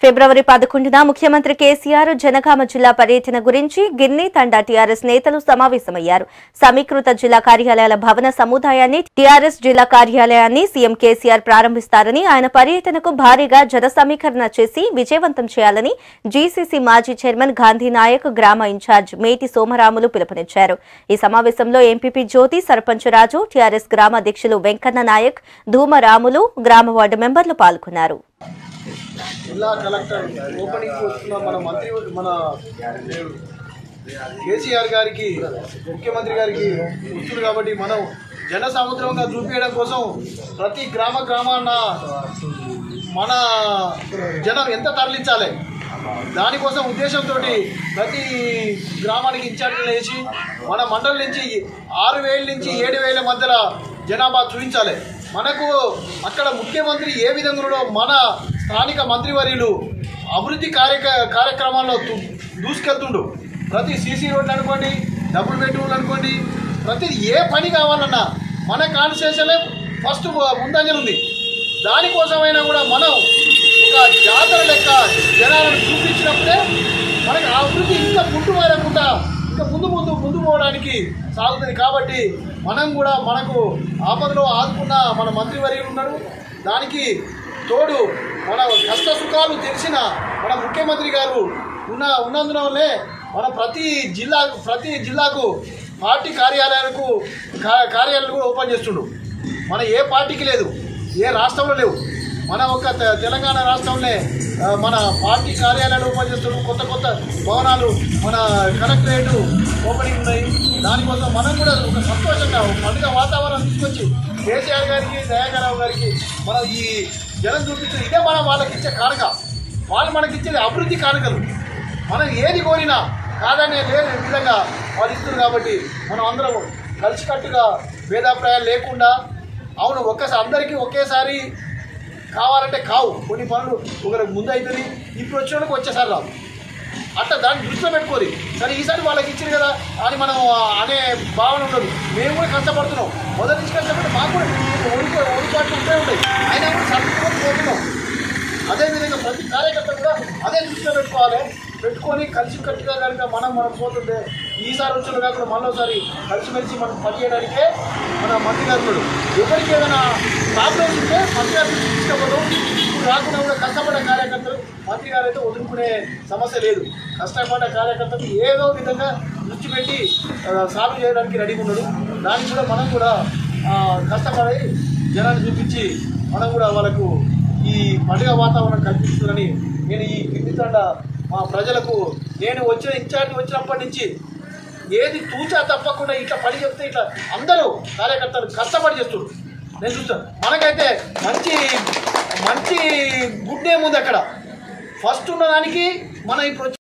ఫిబ్రవరి పదకొండున ముఖ్యమంత్రి కేసీఆర్ జనగామ జిల్లా పర్యటన గురించి గిన్ని తండా టీఆర్ఎస్ నేతలు సమావేశమయ్యారు సమీకృత జిల్లా కార్యాలయాల భవన సముదాయాన్ని టీఆర్ఎస్ జిల్లా కార్యాలయాన్ని సీఎం కేసీఆర్ ప్రారంభిస్తారని ఆయన పర్యటనకు భారీగా జన సమీకరణ చేసి విజయవంతం చేయాలని జీసీసీ మాజీ చైర్మన్ గాంధీ నాయక్ గ్రామ ఇన్ఛార్జ్ మేటి సోమరాములు పిలుపునిచ్చారు ఈ సమావేశంలో ఎంపీపీ జ్యోతి సర్పంచ్ రాజు టీఆర్ఎస్ గ్రామ అధ్యక్షులు వెంకన్న నాయక్ ధూమరాములు గ్రామ వార్డు మెంబర్లు పాల్గొన్నారు జిల్లా కలెక్టర్ ఓపెనింగ్ వస్తున్న మన మంత్రి మన కేసీఆర్ గారికి ముఖ్యమంత్రి గారికి వస్తుంది కాబట్టి మనం జన సముద్రంగా చూపించడం కోసం ప్రతి గ్రామ గ్రామాన మన జనం ఎంత తరలించాలి దానికోసం ఉద్దేశంతో ప్రతి గ్రామానికి ఇన్ఛార్జీలు వేసి మన మండలం నుంచి ఆరు వేల నుంచి ఏడు వేల మధ్యలో జనాభా చూపించాలి మనకు అక్కడ ముఖ్యమంత్రి ఏ విధంగా ఉన్నాడో మన స్థానిక మంత్రివర్యులు అభివృద్ధి కార్యక కార్యక్రమాల్లో దు- దూసుకెళ్తుండు ప్రతి సీసీ రోడ్లు అనుకోండి డబుల్ బెడ్రూమ్లు అనుకోండి ప్రతి ఏ పని కావాలన్నా మన కాన్స్టిట్యూషనే ఫస్ట్ ముందంజలు ఉంది దానికోసమైనా కూడా మనం ఒక జాతర లెక్క జనాలను చూపించినప్పుడే మనకి ఆ అభివృద్ధి ఇంకా ముందు మారకుండా ఇంకా ముందు ముందు ముందు పోవడానికి సాగుతుంది కాబట్టి మనం కూడా మనకు ఆపదలో ఆదుకున్న మన మంత్రివర్యులు ఉన్నారు దానికి తోడు మన కష్ట సుఖాలు తెలిసిన మన ముఖ్యమంత్రి గారు ఉన్న ఉన్నందున వల్లే మన ప్రతి జిల్లా ప్రతి జిల్లాకు పార్టీ కార్యాలయాలకు కా- కార్యాలయాలు కూడా ఓపెన్ చేస్తుండు మన ఏ పార్టీకి లేదు ఏ రాష్ట్రంలో లేవు మన ఒక తె- తెలంగాణ రాష్ట్రంలో ఆ, మన పార్టీ కార్యాలయాలు ఓపెన్ చేస్తున్నారు కొత్త కొత్త భవనాలు మన కలెక్టరేట్ ఓపెనింగ్ ఉన్నాయి దానికోసం మనం కూడా ఒక సంతోషంగా ఒక పండుగ వాతావరణం తీసుకొచ్చి కేసీఆర్ గారికి దయాకరావు గారికి మనం ఈ జనం చూపించిన ఇదే మనం వాళ్ళకి ఇచ్చే కానుక వాళ్ళు మనకి ఇచ్చేది అభివృద్ధి కానుకలు మనం ఏది కోరినా కాదనే లేని విధంగా వాళ్ళు ఇస్తున్నారు కాబట్టి మనం అందరం కలిసికట్టుగా భేదాభిప్రాయాలు లేకుండా అవును ఒక్కసారి అందరికీ ఒకేసారి కావాలంటే కావు కొన్ని పనులు ఒకరికి ముందు అవుతుంది ఇప్పుడు వచ్చిన వాళ్ళకి వచ్చేసారి రావు అట్లా దాన్ని దృష్టిలో పెట్టుకోరి సరే ఈసారి వాళ్ళకి ఇచ్చింది కదా అని మనం అనే భావన ఉండదు మేము కూడా కష్టపడుతున్నాం మొదటి నుంచి కష్టపడి మాకు కూడా ఓడిపో ఓడిపాట్లు ఉంటే ఉంటాయి అయినా కూడా సర్దుకొని పోతున్నాం అదేవిధంగా ప్రతి కార్యకర్త కూడా అదే దృష్టిలో పెట్టుకోవాలి పెట్టుకొని కలిసి కట్టుగా కనుక మనం మనం పోతుంటే ఈసారి వచ్చిన కాకుండా మరోసారి కలిసిమెలిసి మనం పనిచేయడానికే మన మంత్రి గారు ఉన్నాడు ఎవరికి ఏదైనా ప్రాబ్లమ్స్ ఉంటే మంత్రి గారు తీసుకపోతాం ఇప్పుడు రాకుండా కూడా కష్టపడే కార్యకర్తలు మంత్రి గారు అయితే వదులుకునే సమస్య లేదు కష్టపడ్డ కార్యకర్తలు ఏదో విధంగా దృష్టి పెట్టి సాల్వ్ చేయడానికి రెడీగా ఉన్నాడు దానికి కూడా మనం కూడా ఆ, కష్టపడి జనాన్ని చూపించి మనం కూడా వాళ్ళకు ఈ పండుగ వాతావరణం కల్పిస్తుందని నేను ఈ కిందితండ మా ప్రజలకు నేను వచ్చిన ఇన్ఛార్జ్ వచ్చినప్పటి నుంచి ఏది తూచా తప్పకుండా ఇట్లా పని చెప్తే ఇట్లా అందరూ కార్యకర్తలు కష్టపడి చేస్తున్నారు నేను చూస్తాను మనకైతే మంచి మంచి గుడ్ నేమ్ ఉంది అక్కడ ఫస్ట్ ఉన్నదానికి మనం ఇప్పుడు వచ్చి